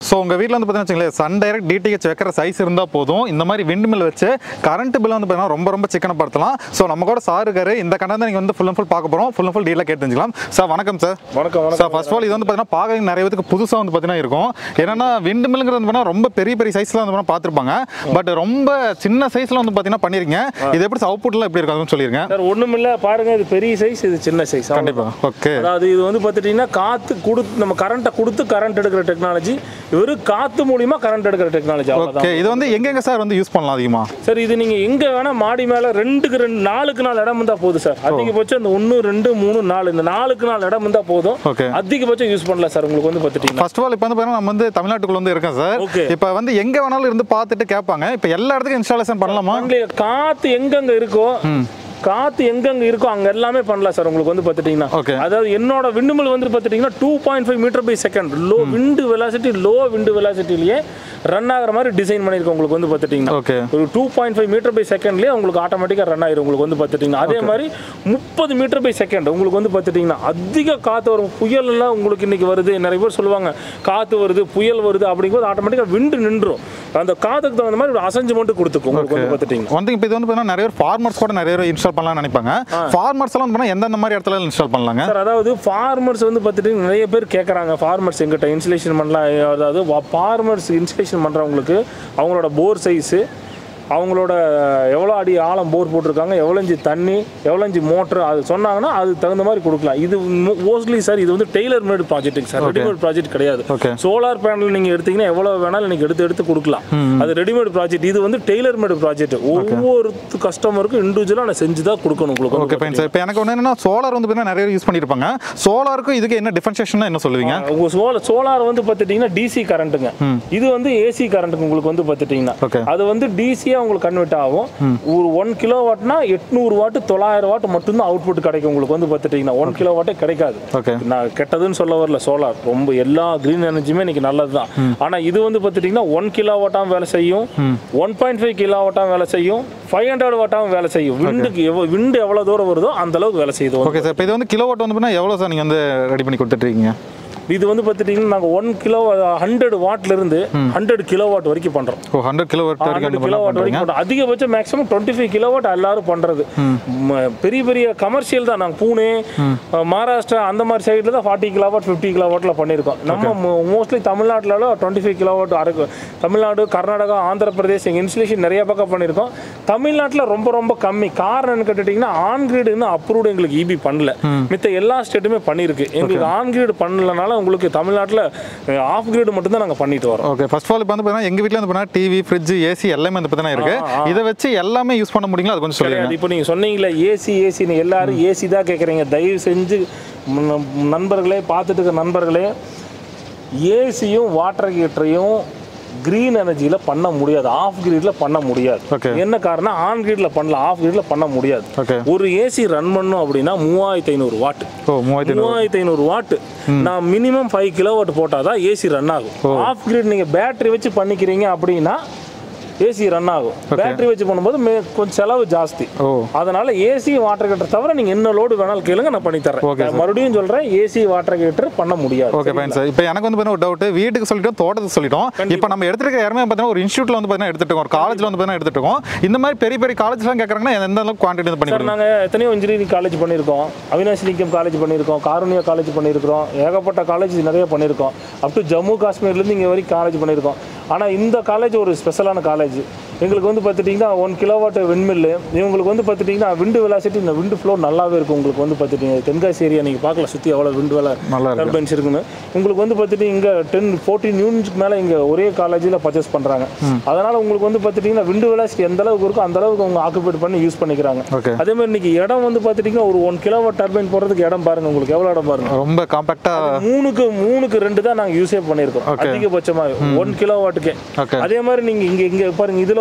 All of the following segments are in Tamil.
ஸோ உங்கள் வீட்டில் வந்து பார்த்தீங்கன்னா வச்சுங்களேன் சன் டைரக்ட் டிடிஹெச் வைக்கிற சைஸ் இருந்தால் போதும் இந்த மாதிரி விண்ட் மில் வச்சு கரண்ட் பில் வந்து பார்த்தீங்கன்னா ரொம்ப ரொம்ப சிக்கனப்படுத்தலாம் ஸோ நம்ம கூட சார் இருக்காரு இந்த கண்டை நீங்கள் வந்து ஃபுல் அண்ட் ஃபுல் பார்க்க போகிறோம் ஃபுல் அண்ட் ஃபுல் டீலாக கேட்டு தெரிஞ்சுக்கலாம் சார் வணக்கம் சார் வணக்கம் சார் வணக்கம் ஃபர்ஸ்ட் ஆஃப் ஆல் இது வந்து பார்த்தீங்கன்னா பார்க்க நிறைய பேருக்கு புதுசாக வந்து பார்த்தீங்கன்னா இருக்கும் ஏன்னா விண்ட் மில்லுங்கிறது வந்து பார்த்தீங்கன்னா ரொம்ப பெரிய பெரிய சைஸ்ல வந்து பார்த்தீங்கன்னா பார்த்துருப்பாங்க பட் ரொம்ப சின்ன சைஸ்ல வந்து பார்த்தீங்கன்னா பண்ணிருக்கீங்க இது எப்படி அவுட்புட்லாம் எப்படி இருக்கும் அதுவும் சொல்லிருங்க சார் ஒண்ணுமில்ல பாருங்க இது பெரிய சைஸ் இது சின்ன சைஸ் கண்டிப்பா ஓகே அதாவது இது வந்து பார்த்துட்டீங்கன்னா காத்து கொடுத்து நம்ம கரண்ட்டை கொடுத்து கரண்ட் எடுக்கிற டெக்னாலஜி வெறும் காத்து மூலியமா கரண்ட் எடுக்கிற டெக்னாலஜி அவ்வளவுதான் ஓகே இது வந்து எங்கெங்க சார் வந்து யூஸ் பண்ணலாம் அதிகமா சார் இது நீங்க எங்க வேணா மாடி மேல ரெண்டுக்கு ரெண்டு நாலுக்கு நாலு இடம் இருந்தா போதும் சார் அதிகபட்சம் இந்த ஒன்று ரெண்டு மூணு நாலு இந்த நாலுக்கு நாலு இடம் இருந்தா போதும் ஓகே அதிகபட்சம் யூஸ் பண்ணலாம் சார் உங்களுக்கு வந்து பார்த்துட்டீங்கன்னா ஃபர்ஸ்ட் ஆஃப் ஆல் இப்போ வந்து பார்த்தீங்கன்னா நம்ம வந்து தமிழ்நாட்டுக்குள்ள வந்து இருக்கோம் சார் Okay. இப்போ வந்து எங்க வேணாலும் இருந்து பார்த்துட்டு கேட்பாங்க இப்போ எல்லா இடத்துக்கும் இன்ஸ்டாலேஷன் பண்ணலாமா உங்களுக்கு காத்து எங்கெங்க இருக்கோ காத்து எங்கெங்க இருக்கோ அங்க எல்லாமே பண்ணலாம் சார் உங்களுக்கு வந்து பார்த்துட்டீங்கன்னா Okay. அதாவது என்னோட விண்டுமில் வந்து பார்த்துட்டீங்கன்னா two point five meter by second low wind velocity low wind வெலாசிட்டிலேயே ரன் ஆகிற மாதிரி டிசைன் பண்ணியிருக்கோம் உங்களுக்கு வந்து பார்த்துட்டீங்கன்னா ஓகே ஒரு two point five meter by செகண்ட்லேயே உங்களுக்கு ஆட்டோமேட்டிக்காக ரன் ஆயிரும் உங்களுக்கு வந்து பார்த்துட்டிங்கன்னா அதே மாதிரி முப்பது மீட்டர் பை செகண்ட் உங்களுக்கு வந்து பார்த்துட்டிங்கன்னா அதிக காற்று வரும் புயல் எல்லாம் உங்களுக்கு இன்னைக்கு வருது நிறைய பேர் சொல்லுவாங்க காற்று வருது புயல் வருது அப்படிங்கும்போது ஆட்டோமேட்டிக்காக விண்டு நின்றும் அந்த காற்றுக்கு தகுந்த மாதிரி ஒரு அசைஞ்சு மட்டும் கொடுத்துக்கும் உங்களுக்கு வந்து பார்த்துட்டிங்கன்னா வந்து இப்போ இது வந்து பார்த்தீங்கன்னா நிறைய பேர் ஃபார்மர்ஸ் கூட நிறைய பேர் இன்ஸ்டால் பண்ணலாம்னு நினைப்பாங்க ஃபார்மர்ஸ் எல்லாம் வந்து பார்த்தீங்கன்னா எந்தெந்த மாதிரி இடத்துல இன்ஸ்டால் பண்ணலாங்க சார் அதாவது ஃபார்மர்ஸ் வந்து பார்த்துட்டு நிறைய பேர் கேட்குறாங்க ஃபார்மர்ஸ் எங்கிட்ட இன்சுலேஷன் பண்ணலாம் அதாவது ஃபார்மர்ஸ் இன்சுலேஷன் பண்ணுறவங்களுக்கு அவங்களோட போர் சைஸு அவங்களோட எவ்வளோ அடி ஆழம் போர் போட்டிருக்காங்க எவ்வளோ இஞ்சி தண்ணி எவ்வளோ இஞ்சி மோட்ரு அது சொன்னாங்கன்னா அதுக்கு தகுந்த மாதிரி கொடுக்கலாம் இது மோஸ்ட்லி சார் இது வந்து டெய்லர் மேடு ப்ராஜெக்ட்டுங்க சார் ரெடிமேட் ப்ராஜெக்ட் கிடையாது Okay. சோலார் பேனல் நீங்கள் எடுத்தீங்கன்னா எவ்வளோ வேணாலும் நீங்கள் எடுத்து எடுத்து கொடுக்கலாம் அது ரெடிமேட் ப்ராஜெக்ட் இது வந்து டெய்லர் மேடு ப்ராஜெக்ட் ஒவ்வொரு கஸ்டமருக்கும் இண்டிவிஜுவலாக நான் செஞ்சு தான் கொடுக்கணும் உங்களுக்கு வந்து ஓகே ஃபைன் சார் இப்போ எனக்கு ஒன்று என்னன்னா சோலார் வந்து பார்த்தீங்கன்னா நிறைய யூஸ் பண்ணியிருப்பாங்க சோலாருக்கும் இதுக்கு என்ன டிஃபரன்ஷியேஷன் என்ன சொல்லுவீங்க உங்க சோலார் சோலார் வந்து பார்த்துட்டீங்கன்னா டிசி கரண்ட்டுங்க இது வந்து ஏசி கரண்ட்டுங்க உங்களுக்கு வந்து பார்த்துட்டீங்கன்னா Okay. அது வந்து டிசியா உங்களுக்கு கன்வெர்ட் ஆகும் ஒரு ஒன் கிலோ வாட்னா எட்நூறு வாட் தொள்ளாயிரம் வாட் மட்டும்தான் அவுட்புட் கிடைக்கும் உங்களுக்கு வந்து பார்த்துட்டீங்கன்னா ஒன் கிலோ வாட்டே கிடைக்காது ஓகே நான் கெட்டதுன்னு சொல்ல வரல சோலார் ரொம்ப எல்லா கிரீன் எனர்ஜியுமே இன்னைக்கு நல்லது தான் ஆனா இது வந்து பார்த்துட்டீங்கன்னா ஒன் கிலோ வாட்டாம் வேலை செய்யும் ஒன் பாயிண்ட் ஃபைவ் கிலோ வாட்டாம் வேலை செய்யும் ஃபைவ் ஹண்ட்ரட் வாட்டாம் வேலை செய்யும் விண்டுக்கு எவ்வளோ விண்டு எவ்வளோ தூரம் வருதோ அந்த அளவுக்கு வேலை செய்யுது ஓகே சார் இப்போ இது வந்து கிலோ வாட் வந்து பார்த்தீங்கன்னா எவ்வளோ சார் நீங்கள் வந்து ரெடி பண்ணி கொடுத்துட்ருக்கீங்க இது வந்து பார்த்துட்டீங்கன்னா நாங்கள் ஒன் கிலோ ஹண்ட்ரட் வாட்ல இருந்து ஹண்ட்ரட் கிலோ வாட் வரைக்கும் பண்றோம் ஓ ஹண்ட்ரட் கிலோ வாட் வரைக்கும் ஹண்ட்ரட் வந்து கிலோ வாட் பண்ணுறீங்க வரைக்கும் பண்றோம் அதிகபட்சம் maximum twenty five kilo watt எல்லாரும் பண்றது ம, பெரிய பெரிய கமர்ஷியல் தான் நாங்கள் பூனே அஹ், மகாராஷ்டிரா அந்த மாதிரி சைடில் தான் forty kilo watt fifty kilo வாட்ல பண்ணியிருக்கோம் நம்ம மோஸ்ட்லி தமிழ்நாட்டில் டுவெண்ட்டி ஃபைவ் கிலோ வாட் அரைக்கும் தமிழ்நாடு கர்நாடகா ஆந்திர பிரதேஷ் எங்கள் இன்ஸ்டலேஷன் நிறைய பக்கம் பண்ணியிருக்கோம் தமிழ்நாட்டில் ரொம்ப ரொம்ப கம்மி காரணம் என்ன கேட்டுட்டிங்கன்னா ஆன் கிரீடு இன்னும் அப்ரூவ்டு எங்களுக்கு இபி பண்ணல மித்த எல்லா ஸ்டேட்டுமே பண்ணியிருக்கு எங்களுக்கு ஆன் கிரீடு பண்ணலனால உங்களுக்கு தமிழ்நாட்டில் ஆஃப் கிரீடு மட்டும்தான் நாங்கள் பண்ணிட்டு வரோம் ஓகே ஃபர்ஸ்ட் ஆஃப் ஆல் இப்போ வந்து பார்த்தீங்கன்னா எங்கள் வீட்டில் வந்து பார்த்தீங்கன்னா டிவி ஃப்ரிட்ஜ் ஏசி எல்லாமே வந்து பார்த்தீங்கன்னா இருக்கு இதை வச்சு எல்லாமே யூஸ் பண்ண முடியுங்களா அது கொஞ்சம் சொல்லுங்க கிடையாது இப்போ நீங்கள் சொன்னீங்களே ஏசி ஏசின்னு எல்லாரும் ஏசி தான் கேட்குறீங்க தயவு செஞ்சு முன்ன- நண்பர்களே பார்த்துட்டு இருக்க நண்பர்களே ஏசியும் வாட்டர் ஹீட்டரையும் க்ரீன் எனர்ஜியில் பண்ண முடியாது ஆஃப் கிரீடில் பண்ண முடியாது Okay. என்ன காரணம் ஆன் கிரீடில் பண்ணலாம் ஆஃப் கிரீடில் பண்ண முடியாது ஓகே ஒரு ஏசி ரன் பண்ணும் அப்படின்னா மூவாயிரத்தி ஐநூறு வாட் ஓ மூவாயிரத்தி மூவாயிரத்தி ஐநூறு வாட் நான் மினிமம் ஃபைவ் கிலோ வாட் போட்டால் தான் ஏசி ரன் ஆகும் ஆஃப் கிரீட் நீங்கள் பேட்டரி வச்சு பண்ணிக்கிறீங்க அப்படின்னா ஏசி ரன் ஆகும் பேட்டரி வச்சு பண்ணும்போது மே கொஞ்சம் செலவு ஜாஸ்தி ஓ அதனால ஏசி வாட்டர் ஹீட்டர் தவிர நீங்க என்ன லோடு வேணாலும் கேளுங்க நான் பண்ணி Okay, தரேன் மறுபடியும் சொல்றேன் ஏசி வாட்டர் ஹீட்டர் பண்ண முடியாது ஓகே ஃபைன் சார் இப்போ எனக்கு வந்து பார்த்தீங்கன்னா ஒரு டவுட் வீட்டுக்கு சொல்லிட்டோம் தோட்டத்துக்கு சொல்லிட்டோம் இப்போ நம்ம எடுத்துட்டு இருக்க யாருமே பார்த்தீங்கன்னா ஒரு இன்ஸ்டியூட்ல வந்து பார்த்தீங்கன்னா எடுத்துட்டு இருக்கோம் ஒரு காலேஜ்ல வந்து பார்த்தீங்கன்னா எடுத்துட்டு இருக்கோம் இந்த மாதிரி பெரிய பெரிய காலேஜ்லாம் கேட்குறாங்கன்னா எந்த அளவுக்கு குவான்டிட்டி வந்து பண்ணி சார் நாங்க எத்தனையோ இன்ஜினியரிங் காலேஜ் பண்ணியிருக்கோம் அவினாசி லிங்கம் காலேஜ் பண்ணியிருக்கோம் காருண்யா காலேஜ் பண்ணியிருக்கிறோம் ஏகப்பட்ட காலேஜ் நிறைய பண்ணியிருக்கோம் அப் டு ஜம்மு காஷ்மீர்லேருந்து இங்கே வரைக்கும் காலேஜ் பண்ணியிருக்கோம் ஆனால் இந்த காலேஜ் ஒரு ஸ்பெஷலான காலேஜ் எங்களுக்கு வந்து பார்த்துட்டிங்கன்னா ஒன் கிலோவாட் விண்மில்லு இவங்களுக்கு வந்து பார்த்துட்டிங்கன்னா விண்டு வெலாசிட்டி இந்த விண்டு ஃப்ளோ நல்லாவே இருக்கும் உங்களுக்கு வந்து பார்த்துட்டிங்க தென்காசி ஏரியா நீங்கள் பார்க்கலாம் சுற்றி எவ்வளோ விண்டு வேலை நல்லா இருக்கு டர்பைன்ஸ் இருக்குன்னு உங்களுக்கு வந்து பார்த்துட்டு இங்கே டென் ஃபோர்டீன் யூனிட்ஸ்க்கு மேலே இங்கே ஒரே காலேஜில் பர்ச்சேஸ் பண்ணுறாங்க அதனால் உங்களுக்கு வந்து பார்த்துட்டிங்கன்னா விண்டு வெலாசிட்டி எந்த அளவுக்கு இருக்கோ அந்த அளவுக்கு அவங்க ஆக்குபேட் பண்ணி யூஸ் பண்ணிக்கிறாங்க ஓகே அதே மாதிரி இன்னைக்கு இடம் வந்து பார்த்துட்டிங்கன்னா ஒரு ஒன் கிலோவாட் டர்பைன் போடுறதுக்கு இடம் பாருங்க உங்களுக்கு எவ்வளோ இடம் பாருங்க ரொம்ப காம்பாக்டா மூணுக்கு மூணுக்கு ரெண்டு தான் நாங்கள் யூஸே பண்ணியிருக்கோம் அதிகபட்சமாக ஒன் கிலோ வாட்டுக்கே ஓகே அதே மாதிரி நீங்கள் இங்கே இங்கே பாருங்க இதில்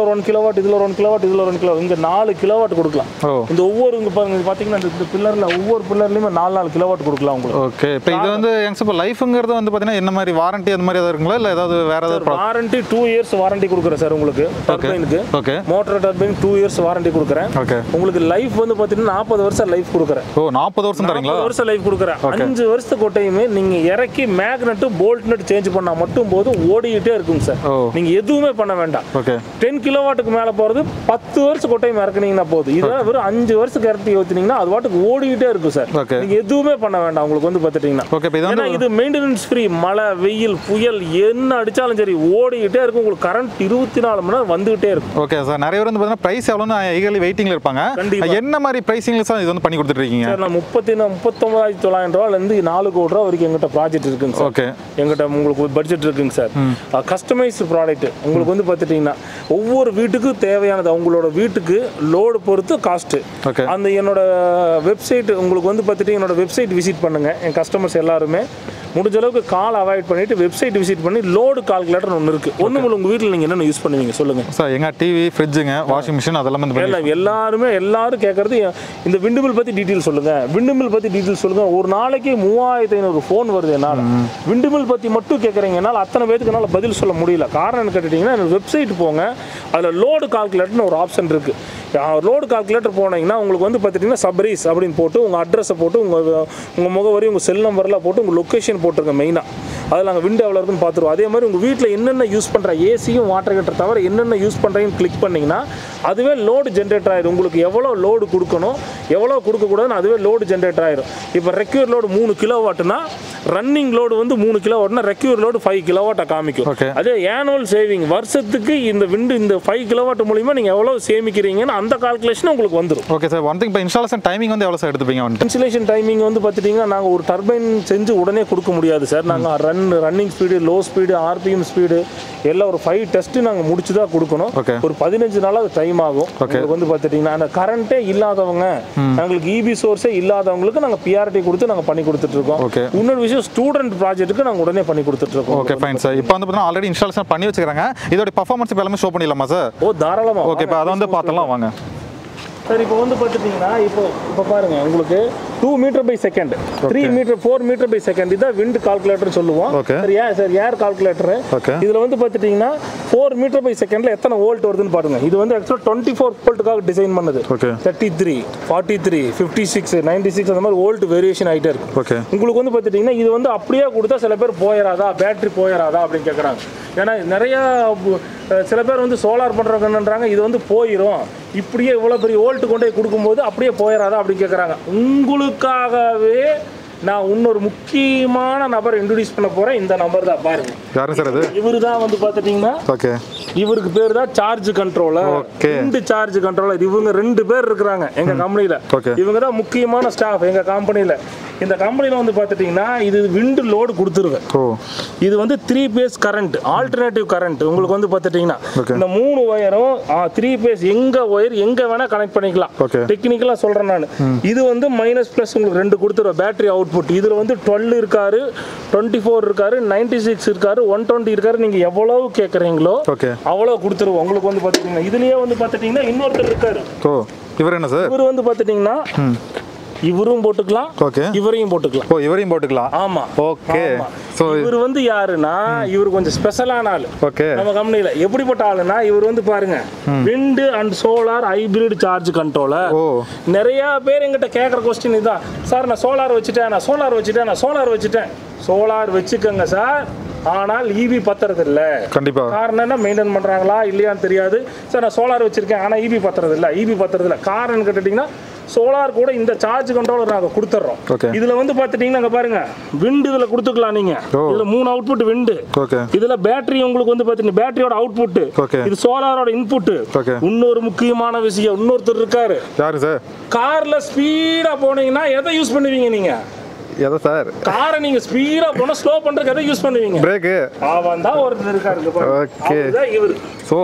ஒரு ஒன் கிலோவாட் இதுல ஒரு ஒன் கிலோவாட் இதுல ஒரு ஒன் கிலோ இங்க நாலு கிலோவாட் கொடுக்கலாம் ஓ இந்த ஒவ்வொரு இங்க பாருங்க இது பாத்தீங்கன்னா இந்த- இந்த பில்லர்ல ஒவ்வொரு பில்லர்லயுமே நாலு நாலு கிலோவாட் கொடுக்கலாம் உங்களுக்கு ஓகே இப்போ இது வந்து யங்ஸ் இப்போ லைஃப்ங்கிறது வந்து பார்த்தீங்கன்னா என்ன மாதிரி வாரண்டி அந்த மாதிரி ஏதாவது இருக்குங்களா இல்லை ஏதாவது வேற ஏதாவது ப்ரா வாரண்டி டூ இயர்ஸ் வாரண்டி கொடுக்குறேன் சார் உங்களுக்கு டர்பைனுக்கு okay motor turbine two years warranty கொடுக்குறேன் ஓகே உங்களுக்கு லைஃப் வந்து பாத்தீங்கன்னா நாற்பது வருஷம் லைஃப் கொடுக்குறேன் ஓ நாற்பது வருஷம் தரீங்களா நாற்பது வருஷம் லைஃப் கொடுக்குறேன் அஞ்சு வருஷத்து கொட்டையுமே நீங்க இறக்கி மேக்னெட்டு போல்ட் நட் சேஞ்ச் பண்ணா மட்டும் போதும் ஓடிக்கிட்டே இருக்குங்க சார் ஓ நீங்க எதுவுமே பண்ண வேண்டாம் ஓகே டென் கிலோவாட்டுக்கு மேல போறது பத்து வருஷம் கொட்டையும் இறக்குனீங்கன்னா போதும் இதை வெறும் அஞ்சு வருஷத்துக்கு இறக்கி ஊத்துனீங்கன்னா அது பாட்டுக்கு ஓடிக்கிட்டே இருக்கும் சார் ஓகே நீங்க எதுவுமே பண்ண வேண்டாம் உங்களுக்கு வந்து பார்த்துட்டீங்கன்னா ஓகே இப்போ இது ஏன்னா வந்து இது மெயின்டெனன்ஸ் ஃப்ரீ மழை வெயில் புயல் என்ன அடிச்சாலும் சரி ஓடிக்கிட்டே இருக்கும் உங்களுக்கு கரண்ட் இருபத்தி நாலு மணி நேரம் வந்துகிட்டே இருக்கும் ஓகே சார் நிறைய பேர் வந்து பார்த்தீங்கன்னா ப்ரைஸ் எவ்வளோன்னு ஈகலி வெயிட்டிங்கில் இருப்பாங்க கண்டிப்பா. என்ன மாதிரி ப்ரைஸிங்கில் சார் இது வந்து பண்ணி கொடுத்துட்ருக்கீங்க சார் நான் முப்பத்தி முப்பத்தொம்பதாயிரத்தி தொள்ளாயிரம் ரூபாயிலேருந்து நாலு கோடி ரூபா வரைக்கும் எங்கிட்ட ப்ராஜெக்ட் இருக்குங்க சார் ஓகே எங்கிட்ட உங்களுக்கு பட்ஜெட் இருக்குங்க சார் கஸ்டமைஸ்டு ப்ராடக்ட் உங்களுக்கு வந்து பார்த்துட்டிங்கன்னா ஒவ்வொரு வீட்டுக்கும் தேவையானது அவங்களோட வீட்டுக்கு லோடு பொறுத்து காஸ்ட்டு ஓகே அந்த என்னோட வெப்சைட் உங்களுக்கு வந்து பார்த்துட்டு என்னோட வெப்சைட் விசிட் பண்ணுங்க என் கஸ்டமர்ஸ் எல்லாருமே முடிஞ்ச அளவுக்கு கால் அவாய்ட் பண்ணிட்டு வெப்சைட் விசிட் பண்ணி லோடு கால்குலேட்டர் ஒன்று இருக்கு ஒன்று உங்கள் வீட்டில் நீங்கள் என்னென்ன யூஸ் பண்ணுவீங்க சொல்லுங்க சார் எங்க டிவி ஃப்ரிட்ஜுங்க வாஷிங் மிஷின் அதெல்லாம் வந்து பண்ணி எல்லாம் எல்லாருமே எல்லாரும் கேட்கறது இந்த விண்டுமில் பற்றி டீட்டெயில் சொல்லுங்க விண்டுமில் பற்றி டீட்டெயில் சொல்லுங்க ஒரு நாளைக்கு மூவாயிரத்தி ஐநூறு ஃபோன் வருது என்னால் விண்டுமில் பற்றி மட்டும் கேட்குறீங்க என்னால் அத்தனை பேருக்கு என்னால் பதில் சொல்ல முடியல காரணம் என்ன கேட்டுட்டிங்கன்னா எனக்கு வெப்சைட் போங்க அதில் லோடு கால்குலேட்டர்னு ஒரு ஆப்ஷன் இருக்குது லோடு கால்குலேட்டர் போனீங்கன்னா உங்களுக்கு வந்து பார்த்துட்டிங்கன்னா சப்ரீஸ் அப்படின்னு போட்டு உங்கள் அட்ரஸை போட்டு உங்கள் உங்கள் முகவரி உங்கள் செல் நம்பர்லாம் போட்டு உங்கள் லொக்கேஷன் போட்டுருங்க மெயினாக அதில் நாங்கள் விண்டோ எவ்வளோ இருக்குன்னு பார்த்துருவோம் அதே மாதிரி உங்கள் வீட்டில் என்னென்ன யூஸ் பண்ணுற ஏசியும் வாட்டர் ஹீட்டர் தவிர என்னென்ன யூஸ் பண்ணுறீங்கன்னு கிளிக் பண்ணிங்கன்னா அதுவே லோடு ஜென்ரேட் ஆயிடும் உங்களுக்கு எவ்வளோ லோடு கொடுக்கணும் எவ்வளோ கொடுக்கக்கூடாதுன்னு அதுவே லோடு ஜென்ரேட் ஆயிடும் இப்போ ரெக்யூர் லோடு மூணு கிலோ வாட்னா ரன்னிங் லோடு வந்து மூணு கிலோ வாட்னா ரெக்யூர் லோடு ஃபைவ் கிலோ வாட்டை காமிக்கும் Okay. அதே ஆனுவல் சேவிங் வருஷத்துக்கு இந்த விண்டு இந்த ஃபைவ் கிலோ வாட் மூலிமா நீங்கள் எவ்வளோ சேமிக்கிறீங்கன்னு அந்த கால்குலேஷன் உங்களுக்கு வந்துடும் ஓகே சார் ஒன் திங் இப்போ இன்ஸ்டாலேஷன் டைமிங் வந்து எவ்வளோ சார் எடுத்துப்பீங்க வந்துட்டு இன்சுலேஷன் டைமிங் வந்து பார்த்துட்டிங்கன்னா நாங்கள் ஒரு டர்பைன் செஞ்சு உடனே கொடுக்க முடியாது சார் நாங்கள் run running speed low speed RPM speed எல்லாம் ஒரு ஃபைவ் டெஸ்ட்டு நாங்கள் முடிச்சு தான் கொடுக்கணும் Okay. ஒரு பதினஞ்சு நாளாக டைம் ஆகும் உங்களுக்கு வந்து பார்த்துட்டிங்கன்னா அந்த கரண்ட்டே இல்லாதவங்க எங்களுக்கு இபி சோர்ஸே இல்லாதவங்களுக்கு நாங்கள் பிஆர்டி கொடுத்து நாங்கள் பண்ணி கொடுத்துட்ருக்கோம் Okay. இன்னொரு விஷயம் ஸ்டூடெண்ட் ப்ராஜெக்ட்டுக்கு நாங்கள் உடனே பண்ணி கொடுத்துட்ருக்கோம் ஓகே ஃபைன் சார் இப்போ வந்து பார்த்தீங்கன்னா ஆல்ரெடி இன்ஸ்டாலேஷன் பண்ணி வச்சுக்கிறாங்க இதோட பர்ஃபார்மன்ஸ் இப்போ எல்லாமே ஷோ பண்ணிடலாமா சார் ஓ தாராளமாக ஓகே இப்போ அதை வந்து பார்த்தலாம் வாங்க சார் இப்போ வந்து பார்த்துட்டிங்கன்னா இப்போ இப்போ பாருங்க உங்களுக்கு two metre by second three metre four metre by second இதான் விண்ட் கால்குலேட்டர் சொல்லுவோம் Okay. Sir air sir air calculator Okay. இதில் வந்து பார்த்துட்டிங்கன்னா ஃபோர் மீட்டர் பை செகண்ட்ல எத்தனை வோல்ட் வருதுன்னு பாருங்க இது வந்து ஆக்சுவலாக டுவெண்ட்டி ஃபோர் வோல்ட்டுக்காக டிசைன் பண்ணது okay thirty three forty three fifty six ninety six அந்த மாதிரி வோல்ட் வேரியேஷன் ஆகிட்டே இருக்கும் ஓகே உங்களுக்கு வந்து பார்த்துட்டிங்கன்னா இது வந்து அப்படியே கொடுத்தா சில பேர் போயிடாதா பேட்டரி போயிடாதா அப்படின்னு கேட்குறாங்க ஏன்னா நிறையா அஹ், சில பேர் வந்து சோலார் பண்ணுறவங்க என்னன்றாங்க இது வந்து போயிடும் இப்படியே இவ்வளோ பெரிய வோல்ட் கொண்டு போய் கொடுக்கும்போது அப்படியே போயிடாதா அப்படின்னு கேட்குறாங்க உங்களுக்காகவே நான் இன்னொரு முக்கியமான நபர் இன்ட்ரடியூஸ் பண்ண போகிறேன் இந்த நம்பர் தான் பாருங்க யாரும் சார் அது இவரு தான் வந்து பார்த்துட்டிங்கன்னா ஓகே இவருக்கு பேர் தான் சார்ஜ் கண்ட்ரோலர் Okay. ரெண்டு சார்ஜ் கண்ட்ரோலர் இவங்க ரெண்டு பேர் இருக்கிறாங்க எங்க கம்பெனில Okay. இவங்க தான் முக்கியமான ஸ்டாஃப் எங்க கம்பெனில இந்த கம்பெனில வந்து பாத்துட்டீங்கன்னா இது விண்டு லோடு கொடுத்துருவேன் ஓ இது வந்து three phase current alternative current உங்களுக்கு வந்து பார்த்துட்டிங்கன்னா Okay. இந்த மூணு ஒயரும் த்ரீ பேஸ் எங்க ஒயர் எங்க வேணா கனெக்ட் பண்ணிக்கலாம் Okay. டெக்னிக்கலாக சொல்றேன் நான் இது வந்து மைனஸ் ப்ளஸ் உங்களுக்கு ரெண்டு கொடுத்துருவேன் பேட்டரி அவுட்புட் இதுல வந்து டுவெல் இருக்காரு டுவெண்ட்டி ஃபோர் இருக்காரு நைன்டி சிக்ஸ் இருக்காரு ஒன் டுவெண்ட்டி இருக்காரு நீங்க எவ்வளவு கேட்குறீங்களோ ஓகே அவ்வளோ கொடுத்துருவோம் உங்களுக்கு வந்து பார்த்துட்டிங்கன்னா இதுலயே வந்து பார்த்துட்டிங்கன்னா இன்னொருத்தர் இருக்காரு ஓ இவர் என்ன சார் இவர் வந்து பார்த்துட்டிங்கன்னா இவரும் போட்டுக்கலாம் ஓகே இவரையும் போட்டுக்கலாம் ஓ இவரையும் போட்டுக்கலாம் ஆமா ஓகே ஆமா. ஸோ இவர் வந்து யாருன்னா இவர் கொஞ்சம் ஸ்பெஷலான ஆளு ஓகே நம்ம கம்பெனில எப்படிப்பட்ட ஆளுனா இவர் வந்து பாருங்க wind and solar hybrid charge controller ஓ நிறைய பேர் எங்கிட்ட கேட்குற கொஸ்டின் இதுதான் சார் நான் சோலார் வச்சுட்டேன் நான் சோலார் வச்சுட்டேன் நான் சோலார் வச்சுட்டேன் சோலார் வச்சுக்கோங்க சார் ஆனால் ஈபி பத்துறது இல்லை கண்டிப்பா காரணம் என்ன மெயின்டைன் பண்ணுறாங்களா இல்லையான்னு தெரியாது சார் நான் சோலார் வச்சிருக்கேன் ஆனால் இபி பத்துறது இல்லை இபி பத்துறது இல்லை காரணம் கேட்டுட்டிங்கன்னா சோலார் கூட இந்த சார்ஜ் கண்ட்ரோலர் நாங்கள் கொடுத்துட்றோம் Okay. இதில் வந்து பார்த்துட்டிங்கன்னா அங்கே பாருங்க விண்டு இதில் கொடுத்துக்கலாம் நீங்கள் ஓ. இதில் மூணு அவுட்புட் விண்டு ஓகே இதுல பேட்டரி உங்களுக்கு வந்து பாத்தீங்கன்னா பேட்டரியோட அவுட்புட் Okay. இது சோலாரோட இன்புட் Okay. இன்னொரு முக்கியமான விஷயம் இன்னொருத்தர் இருக்காரு யாரு சார் கார்ல ஸ்பீடா போனீங்கன்னா எதை யூஸ் பண்ணுவீங்க நீங்க எதை சார் காரை நீங்க ஸ்பீடா போனா ஸ்லோ பண்றதுக்கு எதை யூஸ் பண்ணுவீங்க பிரேக்கு அவன் தான் ஒருத்தர் இருக்காரு இங்க பாருங்க. Okay. அவர்தான் இவரு ஸோ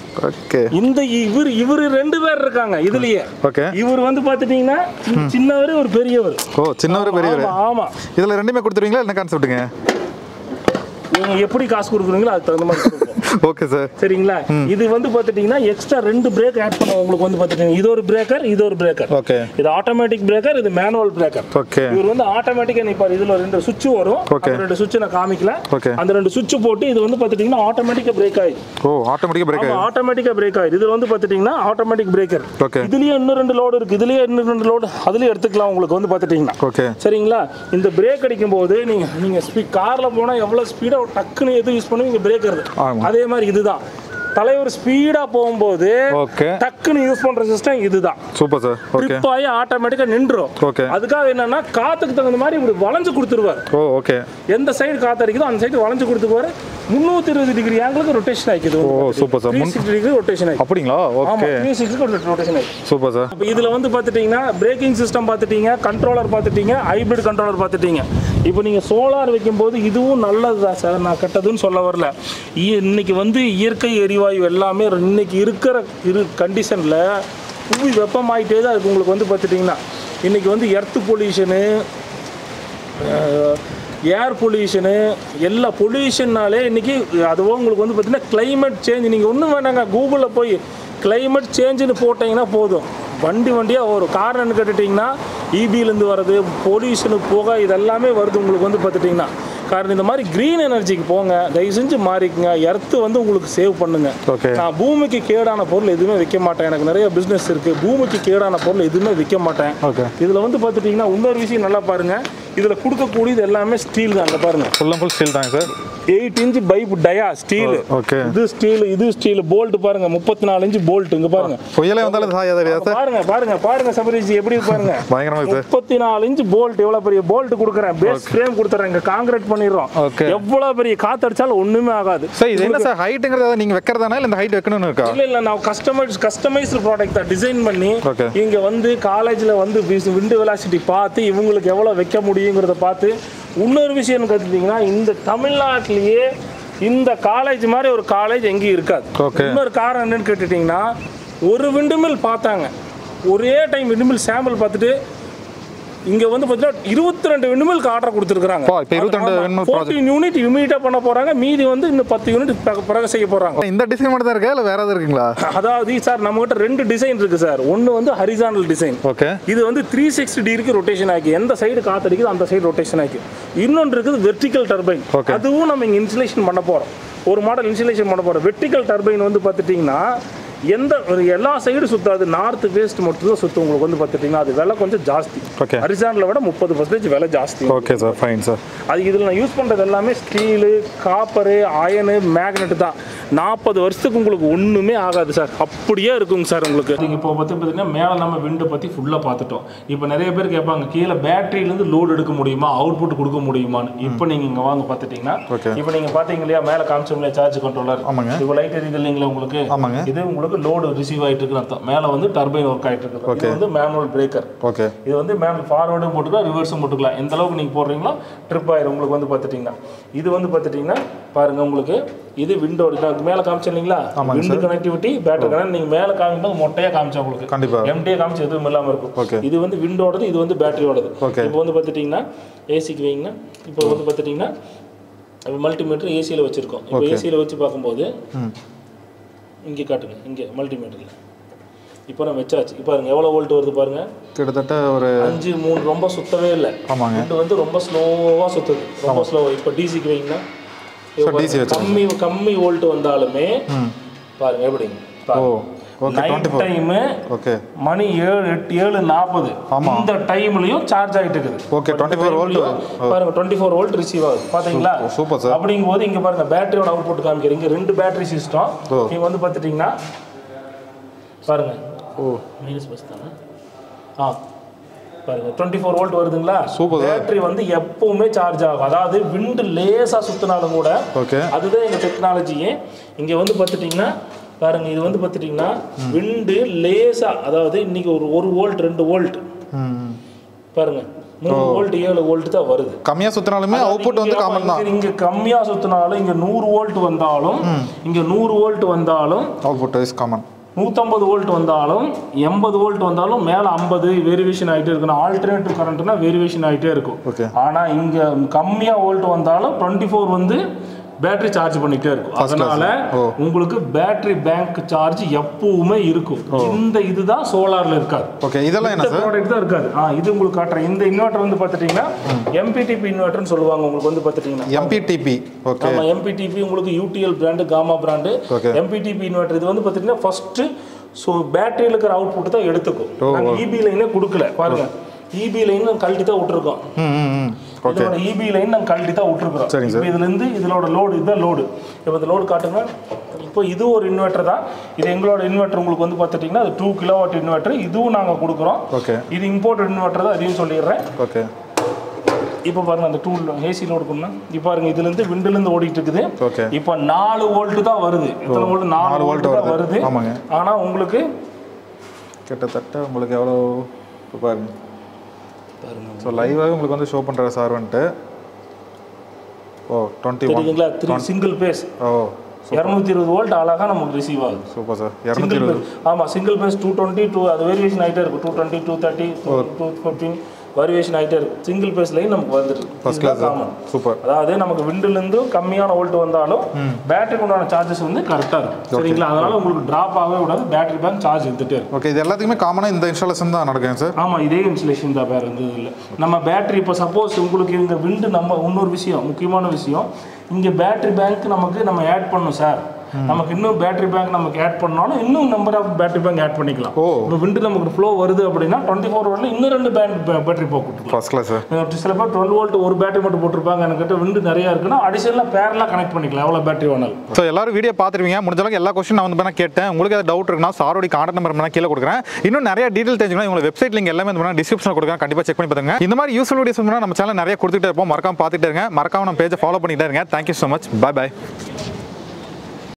ஓகே இந்த இவர் இவரு ரெண்டு பேர் இருக்காங்க இதுலயே ஓகே இவர் வந்து பாத்துட்டீங்கன்னா சின்ன- சின்னவர் ஒரு பெரியவர் ஓ சின்னவர் பெரியவர் ஆமா ஆமா இதில் ரெண்டுமே கொடுத்துருவீங்களா என்ன கான்செப்ட்டுங்க நீங்க எப்படி காசு கொடுக்குறீங்களோ அதுக்கு தகுந்த மாதிரி கொடுப்போம் ஓகே சார் சரிங்களா இது வந்து பார்த்துட்டீங்கன்னா எக்ஸ்ட்ரா ரெண்டு பிரேக் ஆட் பண்ணுவோம் உங்களுக்கு வந்து பார்த்துட்டீங்கன்னா இது ஒரு பிரேக்கர் இது ஒரு பிரேக்கர் ஓகே இது ஆட்டோமேட்டிக் பிரேக்கர் இது மேனுவல் பிரேக்கர் ஓகே இவர் வந்து ஆட்டோமேட்டிக்கா நிப்பாரு இதுல ரெண்டு சுவிட்ச் வரும் Okay. அந்த ரெண்டு சுவிட்ச் நான் காமிக்கல Okay. அந்த ரெண்டு சுவிட்ச் போட்டு இது வந்து பார்த்துட்டீங்கன்னா ஆட்டோமேட்டிக்கா பிரேக் ஆயிடும் ஓ ஆட்டோமேட்டிக்காக பிரேக் ஆகும் ஆட்டோமேட்டிக்கா பிரேக் ஆயிடும் இதுல வந்து பார்த்துட்டீங்கன்னா ஆட்டோமேட்டிக் பிரேக்கர் ஓகே இதுலயே இன்னும் ரெண்டு லோடு இருக்கு இதுலயே இன்னும் ரெண்டு லோடு அதுலயே எடுத்துக்கலாம் உங்களுக்கு வந்து பார்த்துட்டீங்கன்னா ஓகே சரிங்களா இந்த பிரேக் அடிக்கும் போது நீங்க நீங்க ஸ்பீட் கார்ல போனா எவ்வளவு ஸ்பீடா டக்குன்னு எது யூஸ் பண்ணுவீங்க பிரேக்கர் ஆமா. அதே மாதிரி இதுதான் தலைவர் ஸ்பீடா போகும்போது ஓகே டக்குன்னு யூஸ் பண்ற சிஸ்டம் இதுதான் சூப்பர் சார் ஓகே ட்ரிப் ஆகி ஆட்டோமேட்டிக்கா நின்றும் ஓகே அதுக்காக என்னன்னா காத்துக்கு தகுந்த மாதிரி இப்படி வளைஞ்சு கொடுத்துருவார் ஓ ஓகே எந்த சைடு காத்து அடிக்குதோ அந்த சைடு வளைஞ்சு கொடுத்துக்குவாரு முந்நூற்றி இருபது டிகிரி ஆங்கிளுக்கு ரொட்டேஷன் ஆகிக்குது ஓ சூப்பர் சார் த்ரீ முன் சிக்ஸ்டி டிகிரி ரொட்டேஷன் ஆகி அப்படிங்களா ஆமா ஓகே த்ரீ சிக்ஸ்டி ரொட்டேஷன் ஆகி சூப்பர் சார் இப்போ இதில் வந்து பார்த்துட்டிங்கன்னா பிரேக்கிங் சிஸ்டம் பார்த்துட்டீங்க கண்ட்ரோலர் பார்த்துட்டீங்க ஹைப்ரிட் கண்ட்ரோலர் பார்த்துட்டீங்க இப்போ நீங்கள் சோலார் வைக்கும்போது இதுவும் நல்லது தான் சார் நான் கெட்டதுன்னு சொல்ல வரல இ- இன்னைக்கு வந்து இயற்கை எரிவாயு எல்லாமே இன்னைக்கு இருக்கிற இரு கண்டிஷனில் புவி வெப்பமாயிட்டே தான் இருக்குது உங்களுக்கு வந்து பார்த்துட்டிங்கன்னா இன்னைக்கு வந்து எர்த்து பொல்யூஷனு ஏர் பொல்யூஷனு எல்லா பொல்யூஷன்னாலே இன்னைக்கு அதுவும் உங்களுக்கு வந்து பார்த்தீங்கன்னா climate சேஞ்ச் நீங்கள் ஒன்றும் வேண்டாங்க கூகுளில் போய் climate சேஞ்சுன்னு போட்டிங்கன்னா போதும் வண்டி வண்டியாக வரும் காரணம்னு கேட்டுட்டிங்கன்னா இபிலேருந்து வர்றது பொல்யூஷனு புகை இதெல்லாமே வருது உங்களுக்கு வந்து பார்த்துட்டிங்கன்னா காரணம் இந்த மாதிரி க்ரீன் எனர்ஜிக்கு போங்க தயவு செஞ்சு மாறிக்குங்க எர்த்து வந்து உங்களுக்கு சேவ் பண்ணுங்க ஓகே நான் பூமிக்கு கேடான பொருள் எதுவுமே விற்க மாட்டேன் எனக்கு நிறைய பிஸ்னஸ் இருக்குது பூமிக்கு கேடான பொருள் எதுவுமே விற்க மாட்டேன் ஓகே இதில் வந்து பார்த்துட்டிங்கன்னா இன்னொரு விஷயம் நல்லா பாருங்க இதில் கொடுக்கக்கூடியது எல்லாமே ஸ்டீல் தான் அங்கே பாருங்க ஃபுல் அண்ட் ஃபுல் ஸ்டீல் தாங்க sir eight inch pipe dia steel okay இது ஸ்டீல் இது ஸ்டீல் போல்ட் பாருங்க முப்பத்தி நாலு இன்ச் போல்ட் இங்க பாருங்க புயலே வந்தாலும் சாயாது இல்லையா சார் பாருங்க பாருங்க பாருங்க சபரிஜி எப்படி பாருங்க பயங்கரமா சார் முப்பத்தி நாலு இன்ச் போல்ட் எவ்வளவு பெரிய போல்ட் கொடுக்குறேன் பேஸ் ஃப்ரேம் கொடுத்துறேன் இங்க காங்கிரீட் பண்ணிடுறோம் Okay. எவ்வளவு பெரிய காத்தடிச்சாலும் ஒண்ணுமே ஆகாது சார் இது என்ன சார் ஹைட்டுங்கிறது நீங்க வைக்கிறதானா இல்லை இந்த ஹைட் வைக்கணும்னு இருக்கா இல்ல இல்ல நான் கஸ்டமைஸ் கஸ்டமைஸ்டு ப்ராடக்ட் தான் டிசைன் பண்ணி Okay. இங்க வந்து காலேஜ்ல வந்து விண்டு வெலாசிட்டி பார்த்து இவங்களுக்கு எவ்வளவு வைக்க முடியுங்கிறத பார்த்து இன்னொரு விஷயம் கத்துட்டீங்கன்னா இந்த தமிழ்நாட்டிலேயே இந்த காலேஜ் மாதிரி ஒரு காலேஜ் எங்கேயும் இருக்காது Okay. இன்னொரு காரணம் என்னன்னு கேட்டுட்டீங்கன்னா ஒரு விண்டுமில் பார்த்தாங்க ஒரே டைம் விண்டுமில் சாம்பிள் பார்த்துட்டு இங்க வந்து பார்த்தீங்கன்னா இருபத்தி ரெண்டு விண்டுமில்க்கு ஆர்டர் கொடுத்துருக்காங்க பா, இப்ப 22 windmill project. ஃபோர்டீன் யூனிட் இமீடியட்டாக பண்ண போறாங்க மீதி வந்து இன்னும் பத்து யூனிட் பிறகு செய்ய போறாங்க இந்த டிசைன் மட்டும் தான் இருக்கா இல்லை வேற எதாவது இருக்குங்களா அதாவது சார் நம்மகிட்ட ரெண்டு டிசைன் இருக்கு சார் ஒன்று வந்து ஹரிசானல் டிசைன் ஓகே இது வந்து த்ரீ சிக்ஸ்டி டிகிரிக்கு ரொட்டேஷன் ஆகி எந்த சைடு காத்தடிக்குது அந்த சைடு ரொட்டேஷன் ஆகி இன்னொன்று இருக்குது வெர்டிக்கல் டர்பைன் Okay. அதுவும் நம்ம இங்கே இன்சுலேஷன் பண்ண போகிறோம் ஒரு மாடல் இன்சுலேஷன் பண்ண போகிறோம் வெர்டிக்கல் டர்பைன் வந்து பார்த்துட்டிங்கன்னா எந்த ஒரு எல்லா சைடு சுத்தாது நார்த் வெஸ்ட் மட்டும் தான் சுற்றும் உங்களுக்கு வந்து பார்த்துட்டிங்கன்னா அது விலை கொஞ்சம் ஜாஸ்தி Okay. ஹரிசானில் விட முப்பது பர்சன்டேஜ் விலை ஜாஸ்தி ஓகே சார் ஃபைன் சார் அது இதில் நான் யூஸ் பண்ணுறது எல்லாமே ஸ்டீலு காப்பரு அயனு மேக்னெட் தான் நாற்பது வருஷத்துக்கு உங்களுக்கு ஒன்றுமே ஆகாது சார் அப்படியே இருக்குங்க சார் உங்களுக்கு நீங்கள் இப்போ பற்றி பார்த்தீங்கன்னா மேலே நம்ம விண்டை பற்றி ஃபுல்லாக பார்த்துட்டோம் இப்போ நிறைய பேர் கேட்பாங்க கீழே பேட்டரியிலேருந்து லோடு எடுக்க முடியுமா அவுட்புட் கொடுக்க முடியுமான்னு இப்போ நீங்கள் இங்கே வாங்க பார்த்துட்டிங்கன்னா Okay. இப்போ நீங்கள் பார்த்தீங்க இல்லையா மேலே காமிச்சோம் இல்லையா சார்ஜ் கண்ட்ரோலர் ஆமாங்க. இப்போ லைட் எரியுது இல்லைங்களா உங்களுக்கு ஆமாங்க. இது உங்களுக்கு லோடு ரிசீவ் ஆகிட்டு இருக்குன்னு அர்த்தம் மேலே வந்து டர்பைன் ஒர்க் ஆகிட்டு இருக்கு இது வந்து மேனுவல் பிரேக்கர் ஓகே இது வந்து மேம் ஃபார்வர்டும் போட்டுக்கலாம் ரிவர்ஸும் போட்டுக்கலாம் எந்த அளவுக்கு நீங்கள் போடுறீங்களோ ட்ரிப் ஆயிரும் உங்களுக்கு வந்து பார்த்துட்டிங்கன்னா இது வந்து பார்த்துட்டிங்கன்னா பாருங்க உங்களுக்கு இது விண்டோ நான் மேலே காமிச்சேன் இல்லைங்களா ஆமாங்க விண்டோ கனெக்டிவிட்டி பேட்டரி கனெக்ட் நீங்கள் மேலே காமிக்கும்போது மொட்டையாக காமிச்சா உங்களுக்கு கண்டிப்பா. எம்டியே காமிச்சு எதுவும் இல்லாமல் இருக்கும் Okay. இது வந்து விண்டோடது இது வந்து பேட்டரியோடது Okay. இப்போ வந்து பார்த்துட்டிங்கன்னா ஏசிக்கு வைங்கன்னா இப்போ வந்து பார்த்துட்டிங்கன்னா மல்டிமீட்டர் ஏசியில் வச்சுருக்கோம் இப்போ Okay. ஏசியில் வச்சு பார்க்கும்போது ம் இங்கே காட்டுங்க இங்கே மல்டிமீட்டரில் இப்போ நான் வச்சாச்சு இப்போ பாருங்க எவ்வளோ வோல்ட் வருது பாருங்க கிட்டத்தட்ட ஒரு அஞ்சு மூணு ரொம்ப சுத்தவே இல்லை ஆமாங்க இது வந்து ரொம்ப ஸ்லோவாக சுத்துது ரொம்ப ஸ்லோ இப்போ டிசிக்கு வைங்கன்னா So, DC வச்சிருங்க. கம்மி கம்மி வோல்ட் வந்தாலுமே ம் பாருங்க எப்படிங்க ஓ okay night twenty four time okay மணி ஏழு எட்டு ஏழு நாற்பது ஆமா. இந்த டைம்லயும் சார்ஜ் ஆகிட்டு இருக்குது Okay, 24 volt. பாருங்க டுவெண்ட்டி ஃபோர் வோல்ட் ரிசீவ் ஆகுது பாத்தீங்களா Super, super, sir. அப்படிங்கும்போது இங்க பாருங்க பேட்டரியோட அவுட்புட் காமிக்கிறீங்க இங்க ரெண்டு பேட்டரி சிஸ்டம் ஓ. நீங்க வந்து பார்த்துட்டீங்கன்னா பாருங்க ஓ மைனஸ் பஸ் தானே ஆ பாருங்க டுவெண்ட்டி ஃபோர் வோல்ட் வருதுங்களா Super, sir. பேட்டரி வந்து எப்பவுமே சார்ஜ் ஆகும் அதாவது விண்டு லேசா சுத்தினாலும் கூட ஓகே அதுதான் எங்க டெக்னாலஜியே இங்க வந்து பார்த்துட்டிங்கன்னா பாருங்க இது வந்து பார்த்துட்டிங்கன்னா விண்டு லேசா அதாவது இன்னைக்கு ஒரு ஒரு வோல்ட் ரெண்டு வோல்ட் ம் பாருங்க மூணு வோல்ட் ஏழு வோல்ட் தான் வருது கம்மியாக சுற்றினாலுமே அவுட்புட் வந்து இங்க- காமன் தான் இங்க- இங்க கம்மியா சுத்தினாலும் இங்க நூறு வோல்ட் வந்தாலும் இங்க நூறு வோல்ட் வந்தாலும் அவுட்புட் இஸ் காமன் நூற்றம்பது வோல்ட் வந்தாலும் எண்பது வோல்ட் வந்தாலும் மேலே ஐம்பது வேரியேஷன் ஆகிட்டே இருக்கணும் ஆல்டர்னேட்டிவ் கரண்ட்னா வேரியேஷன் ஆகிட்டே இருக்கும் Okay. ஆனால் இங்கே கம்மியாக வோல்ட் வந்தாலும் டுவெண்ட்டி ஃபோர் வந்து பேட்டரி சார்ஜ் பண்ணிட்டே இருக்கும் அதனால ஓ. உங்களுக்கு பேட்டரி பேங்க் சார்ஜ் எப்பவுமே இருக்கும் இந்த இதுதான் சோலார்ல இருக்காது ஓகே இதெல்லாம் என்ன இந்த சார் ப்ராடக்ட் தான் இருக்காது ஆ இது உங்களுக்கு காட்டுறேன் இந்த இன்வெர்டர் வந்து பார்த்துட்டீங்கன்னா எம்பிடிபி இன்வெர்டர்னு சொல்லுவாங்க உங்களுக்கு வந்து பார்த்துட்டீங்கன்னா எம்பிடிபி ஓகே ஆமா எம்பிடிபி உங்களுக்கு UTL brand Gamma brand Okay. MPPT inverter இது வந்து பார்த்தீங்கன்னா ஃபர்ஸ்ட் ஸோ பேட்டரியில் இருக்கிற அவுட்புட் தான் எடுத்துக்கும் ஓ, நாங்கள் இபி லைனே கொடுக்கல பாருங்க இபி லைன் நாங்கள் கழட்டி தான் விட்டுருக்கோம் ம் ம் ம் ஓகே இதோட இபி லைன் நாங்கள் கழட்டி தான் விட்டுருக்குறோம் சரிங்க இப்போ இதுல இருந்து இதோட லோடு இதுதான் லோடு இப்போ இந்த லோடு காட்டுங்க இப்போ இது ஒரு இன்வெர்டர் தான் இது எங்களோட இன்வெர்டர் உங்களுக்கு வந்து பார்த்துட்டிங்கன்னா அது டூ கிலோவாட் இன்வெர்டர் இதுவும் நாங்கள் கொடுக்குறோம் ஓகே இது இம்போர்ட்டட் இன்வெர்டர் தான் அதையும் சொல்லிடுறேன் ஓகே இப்போ பாருங்க அந்த டூ ஏசி லோடு பண்ணா இப்போ பாருங்க இதுலேருந்து விண்டுலேருந்து ஓடிட்டு இருக்குது ஓகே இப்போ நாலு வோல்ட் தான் வருது எத்தனை வோல்ட் நாலு நாலு வோல்ட் volt தான் வருது. வருது ஆமாங்க. ஆனா உங்களுக்கு கிட்டத்தட்ட உங்களுக்கு எவ்வளோ இப்போ பாருங்க ஸோ லைவாகவே உங்களுக்கு வந்து ஷோ பண்ணுற சார் வந்துட்டு ஓ டுவெண்ட்டி ஒன் தெரியுதுங்களா த்ரீ சிங்கிள் பேஸ் ஓ இரநூத்தி இருபது வோல்ட் அழகா நமக்கு ரிசீவ் ஆகுது சூப்பர் சார் இரநூத்தி சிங்கிள் இருபது பேஸ் ஆமா single phase two twenty two அது வேரியேஷன் ஆகிட்டே இருக்கும் two twenty two thirty two fifteen variation ஆகிட்டே இருக்கும் சிங்கிள் பேஸ் லைன் நமக்கு வந்துட்டு ஃபர்ஸ்ட் கிளாஸ் காமன் சூப்பர் அதாவது நமக்கு விண்டுலேருந்து கம்மியான வோல்ட் வந்தாலும் பேட்டரிக்கு உண்டான சார்ஜஸ் வந்து கரெக்டாக இருக்கும் சரிங்களா அதனால உங்களுக்கு டிராப் ஆகவே விடாது பேட்டரி பேங்க் சார்ஜ் எடுத்துகிட்டே இருக்கும் ஓகே இது எல்லாத்துக்குமே காமனாக இந்த இன்ஸ்டாலேஷன் தான் நடக்குங்க சார் ஆமாம் இதே இன்சுலேஷன் தான் வேறு எந்த இல்லை நம்ம பேட்டரி இப்போ சப்போஸ் உங்களுக்கு இந்த விண்டு நம்ம இன்னொரு விஷயம் முக்கியமான விஷயம் இங்கே பேட்டரி பேங்க் நமக்கு நம்ம ஆட் பண்ணணும் சார் நமக்கு இன்னும் பேட்டரி பேங்க் நமக்கு ஆட் பண்ணாலும் இன்னும் number of battery bank add பண்ணிக்கலாம் ஓ. இப்போ விண்டு நமக்கு ஃப்ளோ வருது அப்படின்னா டுவெண்ட்டி ஃபோர் ஹவரில் இன்னும் ரெண்டு பேண்ட் பேட்டரி போட்டுக்கலாம் ஃபர்ஸ்ட் கிளாஸ் சார் சில பேர் டுவெல் வோல்ட் ஒரு பேட்டரி மட்டும் போட்டிருப்பாங்க என்கிட்ட விண்டு நிறையா இருக்குன்னா அடிஷனலாக பேரலாக கனெக்ட் பண்ணிக்கலாம் எவ்வளோ பேட்டரி வேணாலும் ஸோ எல்லாரும் வீடியோ பார்த்துருவீங்க முடிஞ்ச அளவுக்கு எல்லா கொஸ்டின் நான் வந்து பண்ண கேட்டேன் உங்களுக்கு ஏதாவது டவுட் இருக்குன்னா சாரோட கான்டாக்ட் நம்பர் நான் கீழே கொடுக்குறேன் இன்னும் நிறைய டீடைல் தெரிஞ்சுக்கணும் உங்களுக்கு வெப்சைட் லிங்க் எல்லாமே வந்து டிஸ்கிரிப்ஷன் கொடுக்குறேன் கண்டிப்பாக செக் பண்ணி பாருங்க இந்த மாதிரி யூஸ்ஃபுல் வீடியோஸ் நம்ம சேனல் நிறைய கொடுத்துட்டே இருப்போம் மறக்காம பார்த்துட்டே இருங்க மறக்காம நம்ம பேஜை ஃபாலோ பண்ணிட்டே இருங்க thank you so much bye by